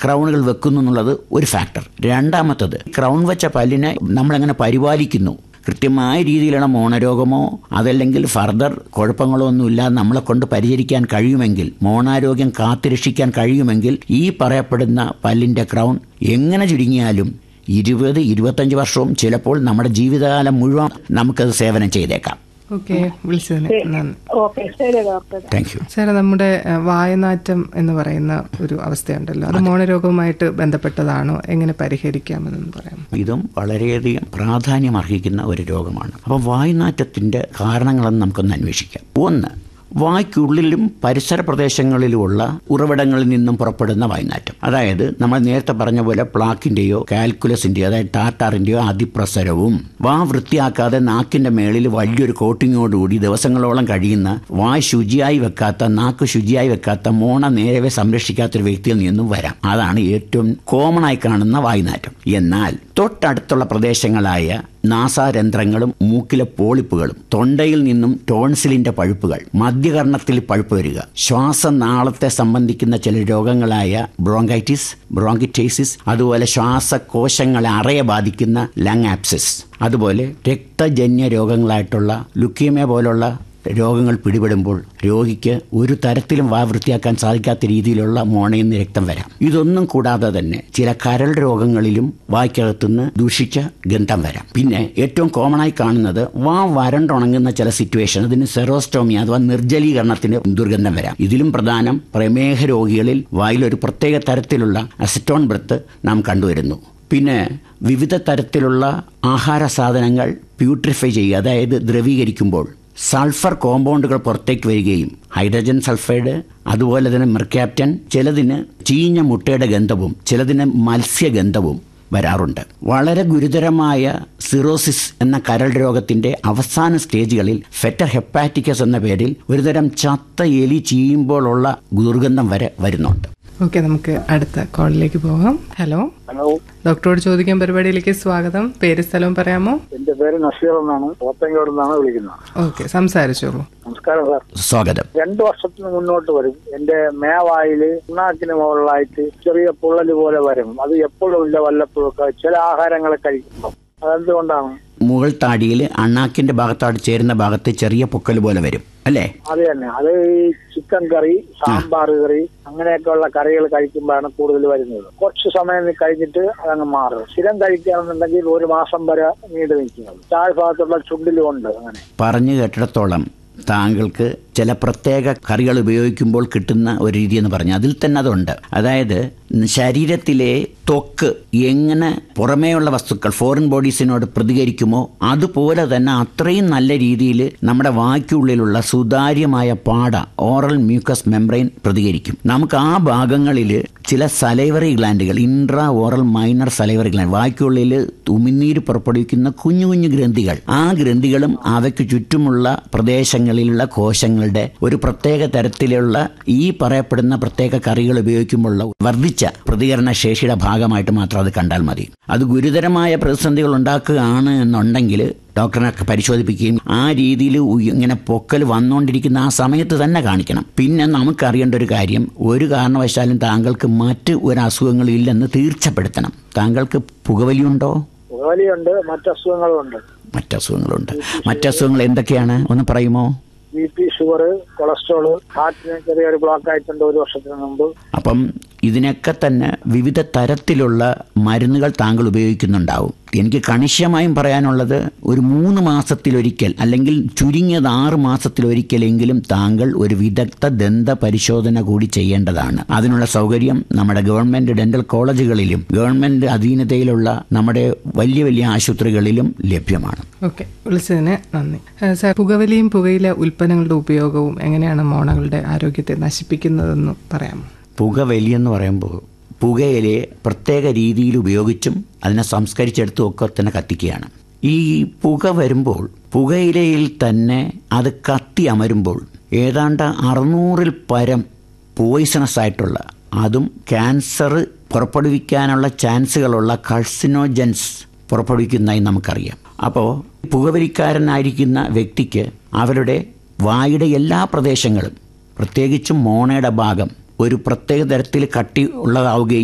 ക്രൗണുകൾ വെക്കുന്നു എന്നുള്ളത് ഒരു ഫാക്ടർ രണ്ടാമത്തത് ക്രൗൺ വെച്ച പല്ലിനെ നമ്മളെങ്ങനെ പരിപാലിക്കുന്നു കൃത്യമായ രീതിയിലുള്ള മോണരോഗമോ അതല്ലെങ്കിൽ ഫർദർ കുഴപ്പങ്ങളോ ഒന്നുമില്ലാതെ നമ്മളെ കൊണ്ട് പരിചരിക്കാൻ കഴിയുമെങ്കിൽ മോണാരോഗ്യം കാത്തുരക്ഷിക്കാൻ കഴിയുമെങ്കിൽ ഈ പറയപ്പെടുന്ന പല്ലിൻ്റെ ക്രൗൺ എങ്ങനെ ചുരുങ്ങിയാലും ഇരുപത് ഇരുപത്തഞ്ച് വർഷവും ചിലപ്പോൾ നമ്മുടെ ജീവിതകാലം മുഴുവൻ നമുക്കത് സേവനം ചെയ്തേക്കാം ഓക്കെ വിളിച്ചതിന് നന്ദി ഓക്കെ ശരി ഡോക്ടർ താങ്ക് യു സാറേ നമ്മുടെ ഏഹ്, വായനാറ്റം എന്ന് പറയുന്ന ഒരു അവസ്ഥയുണ്ടല്ലോ അത് മോണരോഗവുമായിട്ട് ബന്ധപ്പെട്ടതാണോ എങ്ങനെ പരിഹരിക്കാമെന്നൊന്ന് പറയാം ഇതും വളരെയധികം പ്രാധാന്യം അർഹിക്കുന്ന ഒരു രോഗമാണ് അപ്പോൾ വായുനാറ്റത്തിൻ്റെ കാരണങ്ങളെന്ന് നമുക്കൊന്ന് അന്വേഷിക്കാം ഒന്ന് വായ്ക്കുള്ളിലും പരിസര പ്രദേശങ്ങളിലുമുള്ള ഉറവിടങ്ങളിൽ നിന്നും പുറപ്പെടുന്ന വായുനാറ്റം അതായത് നമ്മൾ നേരത്തെ പറഞ്ഞ പോലെ പ്ലാക്കിൻ്റെയോ കാൽക്കുലസിൻ്റെയോ അതായത് ടാറ്റാറിൻ്റെയോ അതിപ്രസരവും വാ വൃത്തിയാക്കാതെ നാക്കിൻ്റെ മേളിൽ വലിയൊരു കോട്ടിങ്ങോടുകൂടി ദിവസങ്ങളോളം കഴിയുന്ന വായ് ശുചിയായി വെക്കാത്ത നാക്ക് ശുചിയായി വെക്കാത്ത മോണ നേരവെ സംരക്ഷിക്കാത്ത ഒരു വ്യക്തിയിൽ നിന്നും വരാം അതാണ് ഏറ്റവും കോമൺ ആയി കാണുന്ന വായുനാറ്റം എന്നാൽ തൊട്ടടുത്തുള്ള പ്രദേശങ്ങളായ നാസാരന്ധ്രങ്ങളും മൂക്കിലെ പോളിപ്പുകളും തൊണ്ടയിൽ നിന്നും ടോൺസിലിന്റെ പഴുപ്പുകൾ മധ്യകർണത്തിൽ പഴുപ്പ് വരിക ശ്വാസനാളത്തെ സംബന്ധിക്കുന്ന ചില രോഗങ്ങളായ ബ്രോങ്കൈറ്റിസ് ബ്രോങ്കിറ്റൈസിസ് അതുപോലെ ശ്വാസകോശങ്ങളെ അറയെ ബാധിക്കുന്ന ലങ് ആപ്സിസ് അതുപോലെ രക്തജന്യ രോഗങ്ങളായിട്ടുള്ള ലുക്കീമിയ പോലുള്ള രോഗങ്ങൾ പിടിപെടുമ്പോൾ രോഗിക്ക് ഒരു തരത്തിലും വാ വൃത്തിയാക്കാൻ സാധിക്കാത്ത രീതിയിലുള്ള മോണയിൽ നിന്ന് രക്തം വരാം ഇതൊന്നും കൂടാതെ തന്നെ ചില കരൾ രോഗങ്ങളിലും വായ്ക്കകത്തുനിന്ന് ദൂഷിച്ച ഗന്ധം വരാം പിന്നെ ഏറ്റവും കോമൺ ആയി കാണുന്നത് വാ വരണ്ടുണങ്ങുന്ന ചില സിറ്റുവേഷൻ അതിന് സെറോസ്റ്റോമി അഥവാ നിർജ്ജലീകരണത്തിന് ദുർഗന്ധം വരാം ഇതിലും പ്രധാനം പ്രമേഹ രോഗികളിൽ വായിൽ ഒരു പ്രത്യേക തരത്തിലുള്ള അസിറ്റോൺ ബ്രത്ത് നാം കണ്ടുവരുന്നു പിന്നെ വിവിധ തരത്തിലുള്ള ആഹാര സാധനങ്ങൾ പ്യൂട്രിഫൈ ചെയ്യുക അതായത് ദ്രവീകരിക്കുമ്പോൾ സൾഫർ കോമ്പൗണ്ടുകൾ പുറത്തേക്ക് വരികയും ഹൈഡ്രജൻ സൾഫൈഡ് അതുപോലെ തന്നെ മെർക്യാപ്റ്റൻ ചിലതിന് ചീഞ്ഞ മുട്ടയുടെ ഗന്ധവും ചിലതിന് മത്സ്യഗന്ധവും വരാറുണ്ട് വളരെ ഗുരുതരമായ സിറോസിസ് എന്ന കരൾ രോഗത്തിന്റെ അവസാന സ്റ്റേജുകളിൽ ഫെറ്റർ ഹെപ്പാറ്റിക്കസ് എന്ന പേരിൽ ഒരുതരം ചത്ത എലി ചീയുമ്പോഴുള്ള ദുർഗന്ധം വരെ വരുന്നുണ്ട് ഓക്കെ നമുക്ക് അടുത്ത കോളിലേക്ക് പോകാം ഹലോ ഹലോ ഡോക്ടറോട് ചോദിക്കാൻ പരിപാടിയിലേക്ക് സ്വാഗതം പേര് സ്ഥലവും പറയാമോ എന്റെ പേര് നസീർ എന്നാണ് പോത്തങ്കോട് നിന്നാണ് വിളിക്കുന്നത് ഓക്കെ സംസാരിച്ചോളൂ നമസ്കാരം സാർ സ്വാഗതം രണ്ടു വർഷത്തിന് മുന്നോട്ട് വരും എന്റെ മേവായില് ഉണ്ണാക്കിന് മുകളിലായിട്ട് ചെറിയ പൊള്ളല് പോലെ വരും അത് എപ്പോഴും ഇല്ല വല്ലപ്പോഴൊക്കെ ചില ആഹാരങ്ങളെ കഴിക്കുമ്പോൾ അതെന്തുകൊണ്ടാണ് മുകൾ താടിയിൽ അണ്ണാക്കിന്റെ ഭാഗത്താട് ചേരുന്ന ഭാഗത്ത് ചെറിയ പൊക്കൽ പോലെ വരും അല്ലേ അത് തന്നെ അത് ഈ ചിക്കൻ കറി സാമ്പാർ കറി അങ്ങനെയൊക്കെയുള്ള കറികൾ കഴിക്കുമ്പോഴാണ് കൂടുതൽ വരുന്നത് കുറച്ച് സമയം കഴിഞ്ഞിട്ട് അതങ്ങ് മാറും സ്ഥിരം കഴിക്കുകയാണെന്നുണ്ടെങ്കിൽ ഒരു മാസം വരെ നീണ്ടു നിൽക്കുന്നത് താഴ്ഭാഗത്തുള്ള ചുണ്ടിലും ഉണ്ട് അങ്ങനെ പറഞ്ഞു കേട്ടിടത്തോളം താങ്കൾക്ക് ചില പ്രത്യേക കറികൾ ഉപയോഗിക്കുമ്പോൾ കിട്ടുന്ന ഒരു രീതി എന്ന് പറഞ്ഞു അതിൽ തന്നെ അതുണ്ട് അതായത് ശരീരത്തിലെ ത്വക്ക് എങ്ങനെ പുറമേയുള്ള വസ്തുക്കൾ ഫോറിൻ ബോഡീസിനോട് പ്രതികരിക്കുമോ അതുപോലെ തന്നെ അത്രയും നല്ല രീതിയിൽ നമ്മുടെ വായ്ക്കുള്ളിലുള്ള സുതാര്യമായ പാട ഓറൽ മ്യൂക്കസ് മെംബ്രെയിൻ പ്രതികരിക്കും നമുക്ക് ആ ഭാഗങ്ങളിൽ ചില സലൈവറി ഗ്ലാൻഡുകൾ intra oral minor salivary gland വായ്ക്കുള്ളിൽ ഉമിനീര് പുറപ്പെടുവിക്കുന്ന കുഞ്ഞു കുഞ്ഞു ഗ്രന്ഥികൾ ആ ഗ്രന്ഥികളും അവയ്ക്ക് ചുറ്റുമുള്ള പ്രദേശങ്ങളിലുള്ള കോശങ്ങളുടെ ഒരു പ്രത്യേക തരത്തിലുള്ള ഈ പറയപ്പെടുന്ന പ്രത്യേക കറികൾ ഉപയോഗിക്കുമ്പോഴുള്ള വർദ്ധിച്ച പ്രതികരണ ശേഷിയുടെ ഭാഗമായിട്ട് മാത്രം അത് കണ്ടാൽ മതി അത് ഗുരുതരമായ പ്രതിസന്ധികൾ ഉണ്ടാക്കുകയാണ് എന്നുണ്ടെങ്കിൽ ഡോക്ടറിനെ പരിശോധിപ്പിക്കുകയും ആ രീതിയിൽ ഇങ്ങനെ പൊക്കൽ വന്നുകൊണ്ടിരിക്കുന്ന ആ സമയത്ത് തന്നെ കാണിക്കണം പിന്നെ നമുക്കറിയേണ്ട ഒരു കാര്യം ഒരു കാരണവശാലും താങ്കൾക്ക് മറ്റ് ഒരു അസുഖങ്ങളും ഇല്ലെന്ന് തീർച്ചപ്പെടുത്തണം താങ്കൾക്ക് പുകവലിയുണ്ടോ പുകവലിയുണ്ട് മറ്റസുഖങ്ങളും ഉണ്ട് മറ്റസുഖങ്ങളുണ്ട് മറ്റസുഖങ്ങൾ എന്തൊക്കെയാണ് ഒന്ന് പറയുമോ ബി പി ഷുഗർ കൊളസ്ട്രോള് ഹാർട്ടിന് ചെറിയൊരു ബ്ലോക്ക് ആയിട്ടുണ്ട് ഒരു വർഷത്തിന് മുമ്പ് അപ്പം ഇതിനൊക്കെ തന്നെ വിവിധ തരത്തിലുള്ള മരുന്നുകൾ താങ്കൾ ഉപയോഗിക്കുന്നുണ്ടാവും എനിക്ക് കണിശമായും പറയാനുള്ളത് ഒരു മൂന്ന് മാസത്തിലൊരിക്കൽ അല്ലെങ്കിൽ ചുരുങ്ങിയത് ആറ് മാസത്തിലൊരിക്കലെങ്കിലും താങ്കൾ ഒരു വിദഗ്ധ ദന്ത പരിശോധന കൂടി ചെയ്യേണ്ടതാണ് അതിനുള്ള സൗകര്യം നമ്മുടെ ഗവൺമെന്റ് ഡെന്റൽ കോളേജുകളിലും ഗവൺമെന്റ് അധീനതയിലുള്ള നമ്മുടെ വലിയ വലിയ ആശുപത്രികളിലും ലഭ്യമാണ് ഓക്കെ വിളിച്ചതിന് നന്ദി ഏഹ് സാർ പുകവലിയും പുകയില ഉൽപ്പന്നങ്ങളുടെ ഉപയോഗവും എങ്ങനെയാണ് മോണകളുടെ ആരോഗ്യത്തെ നശിപ്പിക്കുന്നതെന്ന് പറയാമോ പുകവലി എന്ന് പറയുമ്പോൾ പുകയിലയെ പ്രത്യേക രീതിയിൽ ഉപയോഗിച്ചും അതിനെ സംസ്കരിച്ചെടുത്തും ഒക്കെ തന്നെ കത്തിക്കുകയാണ് ഈ പുക വരുമ്പോൾ പുകയിലയിൽ തന്നെ അത് കത്തി അമരുമ്പോൾ ഏതാണ്ട് അറുന്നൂറിൽ പരം പോയിസണസ് ആയിട്ടുള്ള അതും ക്യാൻസർ പുറപ്പെടുവിക്കാനുള്ള ചാൻസുകളുള്ള കൾസിനോജൻസ് പുറപ്പെടുവിക്കുന്നതായി നമുക്കറിയാം അപ്പോൾ പുകവലിക്കാരനായിരിക്കുന്ന വ്യക്തിക്ക് അവരുടെ വായുടെ എല്ലാ പ്രദേശങ്ങളും പ്രത്യേകിച്ചും മോണയുടെ ഭാഗം ഒരു പ്രത്യേക തരത്തിൽ കട്ടി ഉള്ളതാവുകയും